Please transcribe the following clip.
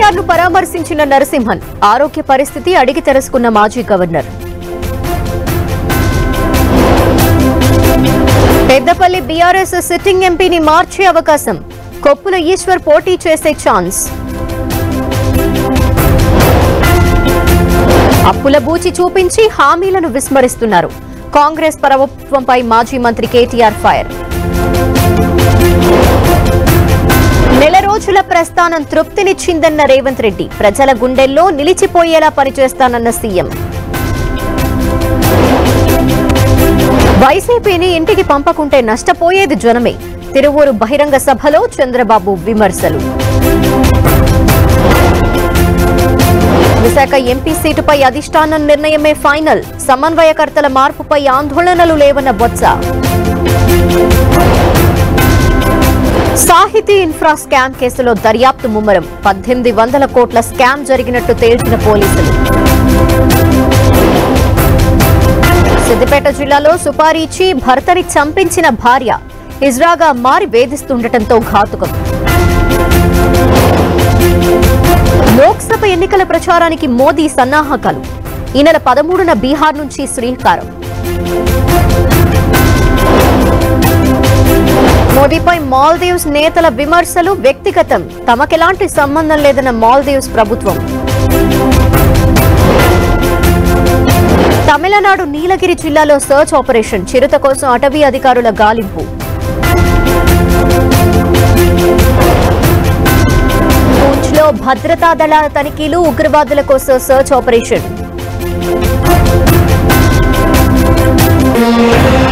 కేటీఆర్ ను పరామర్శించిన నరసింహన్ ఆరోగ్య పరిస్థితి అడిగి తెలుసుకున్న మాజీ గవర్నర్ పెద్దపల్లి బీఆర్ఎస్ సిట్టింగ్ ఎంపీని మార్చే అవకాశం కొప్పుల ఈశ్వర్ పోటీ చేసే ఛాన్స్ అప్పుల బూచి చూపించి హామీలను విస్మరిస్తున్నారు కాంగ్రెస్ ప్రభుత్వంపై మాజీ మంత్రి కేటీఆర్ ఫైర్ నెల రోజుల ప్రస్థానం తృప్తినిచ్చిందన్న రేవంత్ రెడ్డి ప్రజల గుండెల్లో నిలిచిపోయేలా పనిచేస్తానన్న సీఎం వైసీపీని ఇంటికి పంపకుంటే నష్టపోయేది జనమే తిరువూరు బహిరంగ సభలో చంద్రబాబు విమర్శలు విశాఖ ఎంపీ సీటుపై అధిష్టానం నిర్ణయమే ఫైనల్ సమన్వయకర్తల మార్పుపై ఆందోళనలు లేవన్న బొత్స సాహితీ ఇన్ఫ్రా స్కామ్ కేసులో దర్యాప్తు ముమ్మరం పద్దెనిమిది వందల కోట్ల స్కామ్ జరిగినట్టు తేల్చిన పోలీసులు సిద్దిపేట జిల్లాలో సుపారీ ఇచ్చి భర్తని చంపించిన భార్య ఇజ్రాగా మారి వేధిస్తుండటంతో ఘాతుకం లోక్సభ ఎన్నికల ప్రచారానికి మోదీ సన్నాహకాలు ఈ నెల పదమూడున బీహార్ నుంచి శ్రీకారం మోదీపై మాల్దీవ్స్ నేతల విమర్శలు వ్యక్తిగతం తమకెలాంటి సంబంధం లేదన్న మాల్దీవ్స్ ప్రభుత్వం తమిళనాడు నీలగిరి జిల్లాలో సర్చ్ ఆపరేషన్ చిరుత కోసం అటవీ అధికారుల గాలింపు పూంచ్లో భద్రతా దళాల తనిఖీలు ఉగ్రవాదుల కోసం సర్చ్ ఆపరేషన్